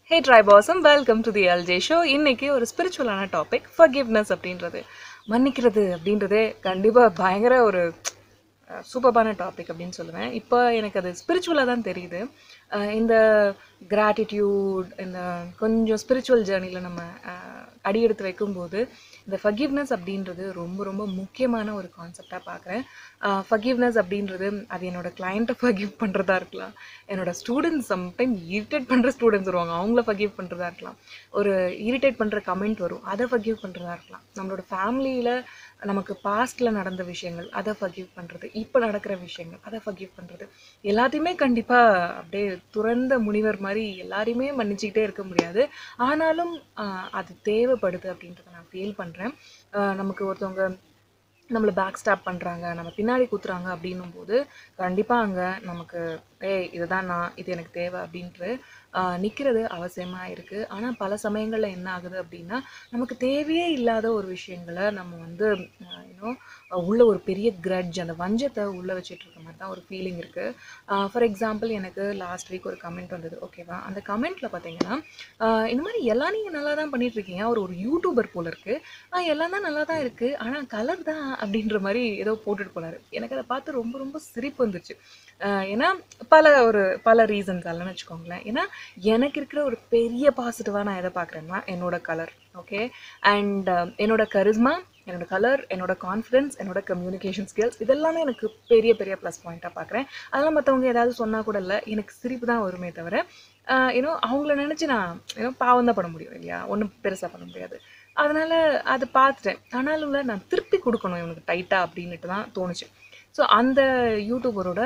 ஹே ட்ரைபாசம் welcome to the LJ show இன்னைக்கு ஒரு ஸ்பிரிச்சுவலான டாபிக் ஃபர்கிவ்னஸ் அப்படின்றது மன்னிக்கிறது அப்படின்றதே கண்டிப்பாக பயங்கர ஒரு சூப்பர்பான டாபிக் அப்படின்னு சொல்லுவேன் இப்போ எனக்கு அது ஸ்பிரிச்சுவலாக தான் தெரியுது அஹ் இந்த கிராட்டிடியூட் இந்த கொஞ்சம் ஸ்பிரிச்சுவல் ஜேர்னியில் நம்ம அஹ், அடியெடுத்து வைக்கும்போது இந்த ஃபர்கிவ்னஸ் அப்படின்றது ரொம்ப ரொம்ப முக்கியமான ஒரு கான்செப்டாக பார்க்குறேன் ஃபர்கிவ்னஸ் அப்படின்றது அது என்னோட கிளைண்ட்டை ஃபர்கிவ் பண்ணுறதா இருக்கலாம் என்னோட ஸ்டூடெண்ட்ஸ் சம்டைம் இரிட்டேட் பண்ணுற ஸ்டூடெண்ட்ஸ் வருவாங்க அவங்கள ஃபர்கிவ் பண்ணுறதா இருக்கலாம் ஒரு இரிட்டேட் பண்ணுற கமெண்ட் வரும் அதை ஃபர்கிவ் பண்ணுறதா இருக்கலாம் நம்மளோட ஃபேமிலியில் நமக்கு பாஸ்டில் நடந்த விஷயங்கள் அதை ஃபர்கிவ் பண்ணுறது இப்போ நடக்கிற விஷயங்கள் அதை ஃபர்கிவ் பண்ணுறது எல்லாத்தையுமே கண்டிப்பாக அப்படியே துறந்த முனிவர் மாதிரி எல்லாரையுமே மன்னிச்சுக்கிட்டே இருக்க முடியாது ஆனாலும் ஆஹ், அது தேவைப்படுது அப்படின்றத நான் ஃபீல் பண்ணுறேன் நமக்கு ஒருத்தவங்க நம்மளை பேக் ஸ்டாப் பண்ணுறாங்க நம்ம பின்னாடி குத்துறாங்க அப்படின்னும் போது கண்டிப்பாக அங்கே நமக்கு ஏய் இதுதான் நான் இது எனக்கு தேவை அப்படின்ட்டு நிற்கிறது அவசியமாக இருக்குது ஆனால் பல சமயங்களில் என்ன ஆகுது அப்படின்னா நமக்கு தேவையே இல்லாத ஒரு விஷயங்களை நம்ம வந்து யூனோ உள்ள ஒரு பெரிய கிரட்ஜ் அந்த வஞ்சத்தை உள்ளே வச்சுட்டு இருக்க மாதிரி தான் ஒரு ஃபீலிங் இருக்குது ஃபார் எக்ஸாம்பிள் எனக்கு லாஸ்ட் வீக் ஒரு கமெண்ட் வந்தது ஓகேவா அந்த கமெண்ட்டில் பார்த்தீங்கன்னா ஆஹ் இந்த மாதிரி எல்லாம் நீங்கள் நல்லா தான் பண்ணிட்டு இருக்கீங்க அவர் ஒரு யூடியூபர் போல இருக்கு ஆ எல்லாம் தான் நல்லா தான் இருக்குது ஆனால் கலர் தான் அப்படின்ற மாதிரி ஏதோ போட்டுட்டு போனாரு எனக்கு அதை பார்த்து ரொம்ப ரொம்ப சிரிப்பு வந்துச்சு ஆஹ் ஏன்னா பல ஒரு பல ரீசன்ஸ் அல்லன்னு வச்சுக்கோங்களேன் ஏன்னா எனக்கு இருக்கிற ஒரு பெரிய பாசிட்டிவாக நான் எதை பார்க்குறேன்னா என்னோட கலர் ஓகே அண்ட் என்னோட கரிஸ்மா என்னோட கலர் என்னோட கான்ஃபிடென்ஸ் என்னோட கம்யூனிகேஷன் ஸ்கில்ஸ் இதெல்லாமே எனக்கு பெரிய பெரிய ப்ளஸ் பாயிண்ட்டாக பார்க்குறேன் அதெல்லாம் மற்றவங்க ஏதாவது சொன்னால் கூட இல்லை எனக்கு சிரிப்பு தான் வருமே தவிர ஏன்னோ அவங்கள நினச்சி நான் ஏன்னோ பாவம் தான் பண்ண முடியும் இல்லையா ஒன்றும் பெருசாக பண்ண முடியாது அதனால் அதை பார்த்துட்டேன் ஆனாலும் இல்ல, நான் திருப்பி கொடுக்கணும் இவனுக்கு டைட்டாக அப்படின்னுட்டு தான் தோணுச்சு ஸோ அந்த யூடியூபரோட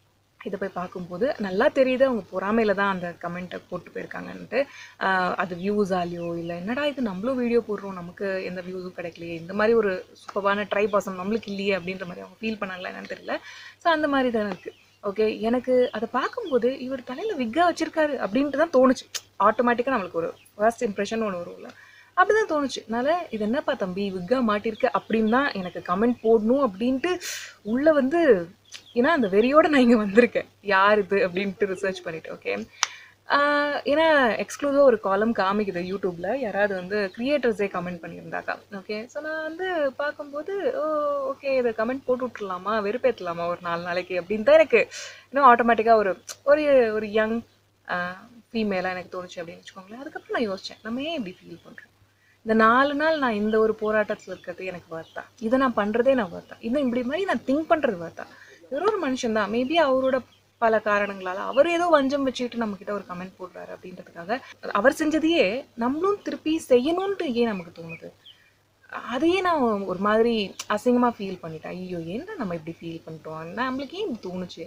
இதை போய் பார்க்கும்போது நல்லா தெரியுது அவங்க பொறாமையில தான் அந்த கமெண்ட்டை போட்டு போயிருக்காங்கன்ட்டு ஆஹ் அது வியூஸாலேயோ இல்லை என்னடா இது நம்மளும் வீடியோ போடுறோம் நமக்கு எந்த வியூஸும் கிடைக்கலையே இந்த மாதிரி ஒரு சூப்பரான ட்ரை பாசம் நம்மளுக்கு இல்லையே அப்படின்ற மாதிரி அவங்க ஃபீல் பண்ணாங்களா என்னன்னு தெரியல ஸோ அந்த மாதிரி தான் இருக்குது ஓகே எனக்கு அதை பார்க்கும்போது இவர் தலையில் விக்கா வச்சிருக்காரு அப்படின்ட்டு தான் தோணுச்சு ஆட்டோமேட்டிக்காக நம்மளுக்கு ஒரு ஃபர்ஸ்ட் இம்ப்ரெஷன் ஒன்று வரும்ல அப்படிதான் தோணுச்சு அதனால இது என்னப்பா தம்பி விக்கா மாட்டிருக்க அப்படின்னு தான் எனக்கு கமெண்ட் போடணும் அப்படின்ட்டு உள்ள வந்து ஏன்னா அந்த வெறியோட நான் இங்கே வந்திருக்கேன் யார் இது அப்படின்ட்டு ரிசர்ச் பண்ணிட்டு ஓகே ஏன்னா எக்ஸ்க்ளூசிவாக ஒரு காலம் காமிக்குது யூடியூப்ல யாராவது வந்து கிரியேட்டர்ஸே கமெண்ட் பண்ணியிருந்தாக்கா ஓகே ஸோ நான் வந்து பார்க்கும்போது ஓ ஓகே இதை கமெண்ட் போட்டு விட்டுலாமா வெறுப்பேற்றலாமா ஒரு நாலு நாளைக்கு அப்படின்னு தான் எனக்கு இன்னும் ஆட்டோமேட்டிக்காக ஒரு ஒரு ஒரு யங் ஃபீமேலாக எனக்கு தோணுச்சு அப்படின்னு வச்சுக்கோங்களேன் அதுக்கப்புறம் நான் யோசித்தேன் நம்ம ஏன் இப்படி ஃபீல் பண்ணுறோம் இந்த நாலு நாள் நான் இந்த ஒரு போராட்டத்தில் இருக்கிறது எனக்கு வர்த்தா இதை நான் பண்ணுறதே நான் வர்த்தா இன்னும் இப்படி மாதிரி நான் திங்க் பண்ணுறது வர்த்தா இவர் ஒரு மனுஷன் தான் மேபி அவரோட பல காரணங்களால அவர் ஏதோ வஞ்சம் வச்சுக்கிட்டு நம்ம கிட்ட ஒரு கமெண்ட் போடுறாரு அப்படின்றதுக்காக அவர் செஞ்சதையே நம்மளும் திருப்பி செய்யணும்னு ஏன் நமக்கு தோணுது அதையே நான் ஒரு மாதிரி அசிங்கமாக ஃபீல் பண்ணிட்டேன் ஐயோ என்ன நம்ம இப்படி ஃபீல் பண்ணிட்டோம் நம்மளுக்கு ஏன் இப்படி தோணுச்சு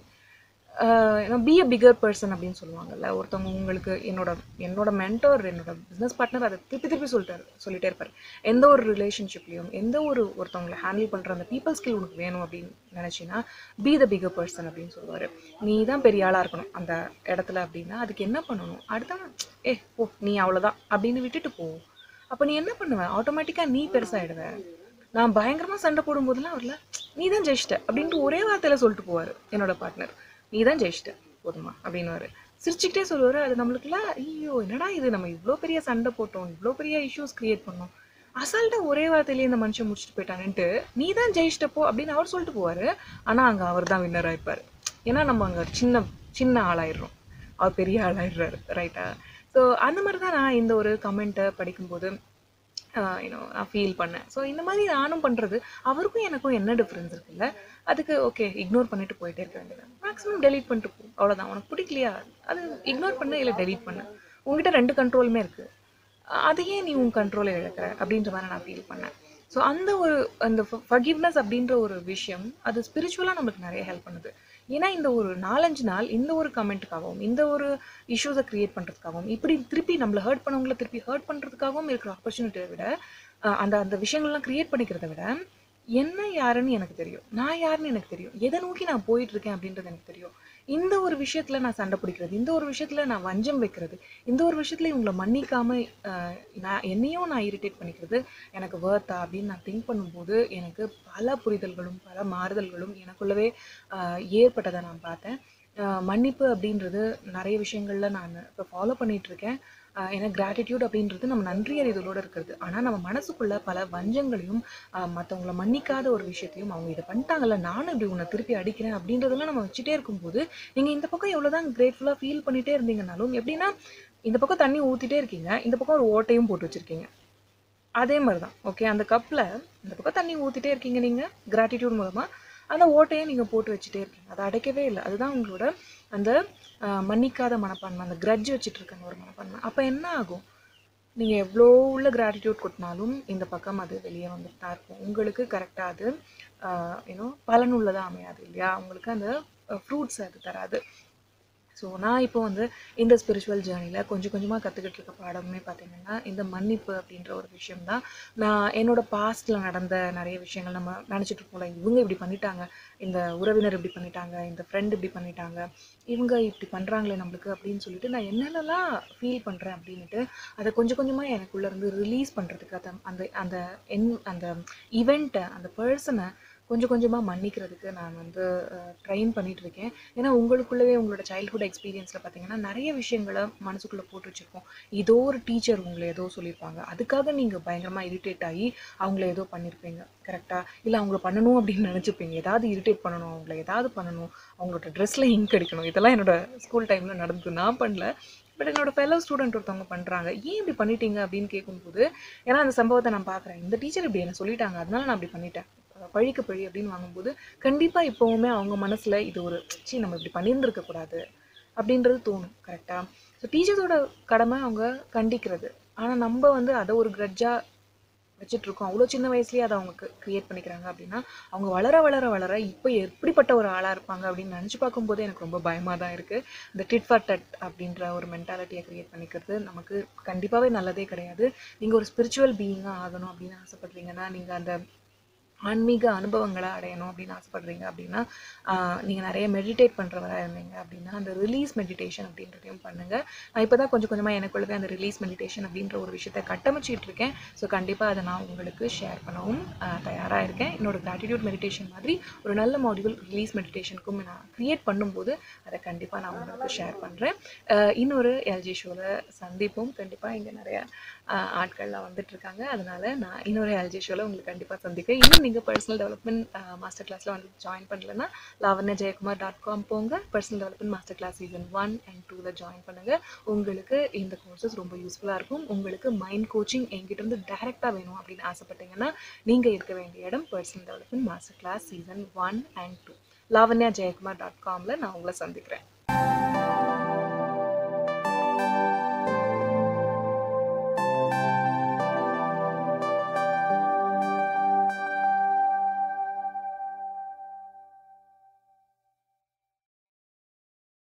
பி அ பிகர் பர்சன் அப்படின்னு சொல்லுவாங்கல்ல ஒருத்தவங்க உங்களுக்கு என்னோட என்னோட மென்டர் என்னோட பிஸ்னஸ் பார்ட்னர் அதை திருப்பி திருப்பி சொல்லிட்டாரு சொல்லிட்டே இருப்பார் எந்த ஒரு ரிலேஷன்ஷிப்லையும் எந்த ஒரு ஒருத்தவங்களை ஹேண்டில் பண்ணுற அந்த பீப்புள் ஸ்கில் உனக்கு வேணும் அப்படின்னு நினச்சின்னா பி த பிகர் பர்சன் அப்படின்னு சொல்லுவார் நீ தான் பெரிய ஆளாக இருக்கணும் அந்த இடத்துல அப்படின்னா அதுக்கு என்ன பண்ணணும் அடுத்த ஏ போ நீ அவ்வளோதான் அப்படின்னு விட்டுட்டு போ அப்போ நீ என்ன பண்ணுவ ஆட்டோமேட்டிக்காக நீ பெருசாகிடுவ நான் பயங்கரமாக சண்டை போடும்போதெல்லாம் அவர்ல நீ தான் ஜெயிச்சிட்ட அப்படின்ட்டு ஒரே வார்த்தையில் சொல்லிட்டு போவார் என்னோட பார்ட்னர் நீ தான் ஜெயிச்சிட்ட போதுமா அப்படின்னுவாரு சிரிச்சுக்கிட்டே சொல்லுவார் அது நம்மளுக்குல ஐயோ என்னடா இது நம்ம இவ்வளோ பெரிய சண்டை போட்டோம் இவ்வளோ பெரிய இஷ்யூஸ் கிரியேட் பண்ணோம் அசால்ட்டாக ஒரே வார்த்தையிலேயே இந்த மனுஷன் முடிச்சுட்டு போயிட்டான்ட்டு நீ தான் ஜெயிச்சிட்டப்போ அப்படின்னு அவர் சொல்லிட்டு போவார் ஆனால் அங்கே அவர் தான் வின்னர் ஆயிருப்பார் ஏன்னா நம்ம அங்கே சின்ன சின்ன ஆளாயிடுறோம் அவர் பெரிய ஆளாயிடுறாரு ரைட்டா ஸோ அந்த மாதிரி தான் நான் இந்த ஒரு கமெண்ட்டை படிக்கும்போது யூனோ நான் ஃபீல் பண்ணேன் ஸோ இந்த மாதிரி நானும் பண்ணுறது அவருக்கும் எனக்கும் என்ன டிஃப்ரென்ஸ் இருக்குல்ல அதுக்கு ஓகே இக்னோர் பண்ணிட்டு போயிட்டே இருக்க வேண்டியது மேக்ஸிமம் டெலீட் பண்ணிட்டு போ அவ்வளோதான் உனக்கு பிடிக்கலையா அது இக்னோர் பண்ணு இல்லை டெலீட் பண்ணு உங்ககிட்ட ரெண்டு கண்ட்ரோலுமே இருக்குது அதையே நீ உன் கண்ட்ரோலை இழக்கிற அப்படின்ற மாதிரி நான் ஃபீல் பண்ணேன் ஸோ அந்த ஒரு அந்த ஃபர்கிவ்னஸ் அப்படின்ற ஒரு விஷயம் அது ஸ்பிரிச்சுவலாக நம்மளுக்கு நிறைய ஹெல்ப் பண்ணுது ஏன்னா இந்த ஒரு நாலஞ்சு நாள் இந்த ஒரு கமெண்ட்டுக்காகவும் இந்த ஒரு இஷ்யூஸை க்ரியேட் பண்ணுறதுக்காகவும் இப்படி திருப்பி நம்மளை ஹர்ட் பண்ணவங்கள திருப்பி ஹர்ட் பண்ணுறதுக்காகவும் இருக்கிற ஆப்பர்ச்சுனிட்டியை விட அஹ், அந்த அந்த விஷயங்கள்லாம் க்ரியேட் பண்ணிக்கிறத விட என்ன யாருன்னு எனக்கு தெரியும் நான் யாருன்னு எனக்கு தெரியும் எதை நோக்கி நான் போயிட்டு இருக்கேன் அப்படின்றது எனக்கு தெரியும் இந்த ஒரு விஷயத்துல நான் சண்டை பிடிக்கிறது இந்த ஒரு விஷயத்துல நான் வஞ்சம் வைக்கிறது இந்த ஒரு விஷயத்துல இவங்களை மன்னிக்காம அஹ், நான் என்னையும் நான் இரிட்டேட் பண்ணிக்கிறது எனக்கு வேர்த்தா அப்படின்னு நான் திங்க் பண்ணும்போது எனக்கு பல புரிதல்களும் பல மாறுதல்களும் எனக்குள்ளவே அஹ், ஏற்பட்டதை நான் பார்த்தேன் அஹ் மன்னிப்பு அப்படின்றது நிறைய விஷயங்கள்ல நான் இப்போ ஃபாலோ பண்ணிட்டு இருக்கேன் ஆஹ் ஏன்னா கிராட்டிடியூட் அப்படின்றது நம்ம நன்றி அறிதலோட இருக்கிறது ஆனால் நம்ம மனசுக்குள்ள பல வஞ்சங்களையும் மற்றவங்கள மன்னிக்காத ஒரு விஷயத்தையும் அவங்க இதை பண்ணிட்டாங்கல்ல நானும் இப்படி உன்னை திருப்பி அடிக்கிறேன் அப்படின்றதெல்லாம் நம்ம வச்சுட்டே இருக்கும்போது நீங்கள் இந்த பக்கம் எவ்வளோதான் கிரேட்ஃபுல்லாக ஃபீல் பண்ணிட்டே இருந்தீங்கனாலும் எப்படின்னா இந்த பக்கம் தண்ணி ஊற்றிட்டே இருக்கீங்க இந்த பக்கம் ஒரு ஓட்டையும் போட்டு வச்சிருக்கீங்க அதே மாதிரி தான் ஓகே அந்த கப்பில் இந்த பக்கம் தண்ணி ஊற்றிட்டே இருக்கீங்க நீங்கள் கிராட்டிடியூட் மூலமாக அந்த ஓட்டையை நீங்கள் போட்டு வச்சுட்டே இருக்கீங்க அதை அடைக்கவே இல்லை அதுதான் உங்களோட அந்த ஆஹ், மன்னிக்காத மனப்பான்மை அந்த கிரட்ஜ் வச்சுட்டு இருக்காங்க ஒரு மனப்பான்மை அப்போ என்ன ஆகும் நீங்கள் எவ்வளோ உள்ள கிராட்டிடியூட் கொட்டினாலும் இந்த பக்கம் அது வெளியே வந்துட்டு தான் இருக்கும் உங்களுக்கு கரெக்டாக அது யூனோ பலனுள்ளதாக அமையாது இல்லையா உங்களுக்கு அந்த ஃப்ரூட்ஸ் அது தராது ஸோ நான் இப்போ வந்து இந்த ஸ்பிரிச்சுவல் ஜேர்னியில் கொஞ்சம் கொஞ்சமாக கற்றுக்கிட்டு இருக்க பாடமே பார்த்தீங்கன்னா இந்த மன்னிப்பு அப்படின்ற ஒரு விஷயம் தான் நான் என்னோட பாஸ்ட்டில் நடந்த நிறைய விஷயங்கள் நம்ம நினச்சிட்டு இருப்போம்ல இவங்க இப்படி பண்ணிட்டாங்க இந்த உறவினர் இப்படி பண்ணிட்டாங்க இந்த ஃப்ரெண்ட் இப்படி பண்ணிட்டாங்க இவங்க இப்படி பண்ணுறாங்களே நம்மளுக்கு அப்படின்னு சொல்லிட்டு நான் என்னென்னலாம் ஃபீல் பண்ணுறேன் அப்படின்ட்டு அதை கொஞ்சம் கொஞ்சமாக எனக்குள்ளே இருந்து ரிலீஸ் பண்ணுறதுக்கு அந்த அந்த அந்த என் அந்த ஈவெண்ட்டை அந்த பர்சனை கொஞ்சம் கொஞ்சமாக மன்னிக்கிறதுக்கு நான் வந்து ட்ரெயின் பண்ணிட்டு இருக்கேன் ஏன்னா உங்களுக்குள்ளவே உங்களோட சைல்ட்ஹுட் எக்ஸ்பீரியன்ஸில் பார்த்தீங்கன்னா நிறைய விஷயங்களை மனசுக்குள்ளே போட்டு வச்சுருக்கோம் ஏதோ ஒரு டீச்சர் உங்களை ஏதோ சொல்லியிருப்பாங்க அதுக்காக நீங்கள் பயங்கரமாக இரிட்டேட் ஆகி அவங்கள ஏதோ பண்ணியிருப்பீங்க கரெக்டாக இல்லை அவங்கள பண்ணணும் அப்படின்னு நினச்சிப்பீங்க ஏதாவது இரிட்டேட் பண்ணணும் அவங்கள ஏதாவது பண்ணணும் அவங்களோட ட்ரெஸ்ஸில் இங்க் அடிக்கணும் இதெல்லாம் என்னோட ஸ்கூல் டைமில் நடந்தது நான் பண்ணல பட் என்னோட ஃபெலோ ஸ்டூடெண்ட் ஒருத்தவங்க பண்ணுறாங்க ஏன் இப்படி பண்ணிட்டீங்க அப்படின்னு கேட்கும்போது ஏன்னா அந்த சம்பவத்தை நான் பார்க்குறேன் இந்த டீச்சர் இப்படி என்ன சொல்லிட்டாங்க அதனால நான் அப்படி பண்ணிட்டேன் அஹ் பழிக்கு பழி அப்படின்னு வாங்கும்போது கண்டிப்பாக இப்போவுமே அவங்க மனசில் இது ஒரு சீ நம்ம இப்படி பண்ணியிருந்திருக்க கூடாது அப்படின்றது தோணும் கரெக்டாக ஸோ டீச்சர்ஸோட கடமை அவங்க கண்டிக்கிறது ஆனால் நம்ம வந்து அதை ஒரு கிரட்ஜாக வச்சுட்ருக்கோம் அவ்வளோ சின்ன வயசுலேயே அதை அவங்க க்ரியேட் பண்ணிக்கிறாங்க அப்படின்னா அவங்க வளர வளர வளர இப்போ எப்படிப்பட்ட ஒரு ஆளாக இருப்பாங்க அப்படின்னு நினச்சி பார்க்கும்போது எனக்கு ரொம்ப பயமாக தான் இருக்குது இந்த டிட் ஃபார் டட் அப்படின்ற ஒரு மென்டாலிட்டியை க்ரியேட் பண்ணிக்கிறது நமக்கு கண்டிப்பாகவே நல்லதே கிடையாது நீங்கள் ஒரு ஸ்பிரிச்சுவல் பீயிங்காக ஆகணும் அப்படின்னு ஆசைப்படுறீங்கன்னா நீங்கள் அந்த ஆன்மீக அனுபவங்களை அடையணும் அப்படின்னு ஆசைப்படுறீங்க அப்படின்னா நீங்கள் நிறைய மெடிடேட் பண்ணுறவராக இருந்தீங்க அப்படின்னா அந்த ரிலீஸ் மெடிடேஷன் அப்படின்றதையும் பண்ணுங்கள் நான் இப்போ தான் கொஞ்சம் கொஞ்சமாக எனக்குள்ளவே அந்த ரிலீஸ் மெடிடேஷன் அப்படின்ற ஒரு விஷயத்தை கட்டமைச்சிட்டு இருக்கேன் ஸோ கண்டிப்பாக அதை நான் உங்களுக்கு ஷேர் பண்ணவும் தயாராக இருக்கேன் என்னோட கிராட்டிடியூட் மெடிடேஷன் மாதிரி ஒரு நல்ல மாடியூல் ரிலீஸ் மெடிடேஷனுக்கும் நான் க்ரியேட் பண்ணும்போது அதை கண்டிப்பாக நான் உங்களுக்கு ஷேர் பண்ணுறேன் இன்னொரு எல்ஜி ஷோவில் சந்திப்போம் கண்டிப்பாக இங்கே நிறைய ஆஹ் ஆட்கள்லாம் வந்துட்டு இருக்காங்க அதனால நான் இன்னொரு எல்ஜி ஷோவில் உங்களுக்கு கண்டிப்பாக சந்திக்கிறேன் இன்னும் நீங்கள் பர்சனல் டெவலப்மெண்ட் மாஸ்டர் கிளாஸில் வந்து ஜாயின் பண்ணலன்னா லாவண்யா ஜெயக்குமார் டாட் காம் போங்க personal development master class season one and டூவில் ஜாயின் பண்ணுங்கள் உங்களுக்கு இந்த கோர்சஸ் ரொம்ப யூஸ்ஃபுல்லாக இருக்கும் உங்களுக்கு மைண்ட் கோச்சிங் என்கிட்ட இருந்து டேரெக்டாக வேணும் அப்படின்னு ஆசைப்பட்டீங்கன்னா நீங்கள் இருக்க வேண்டிய இடம் personal development master class season one and two Lavanya Jayakumar dot காமில் நான் உங்களை சந்திக்கிறேன்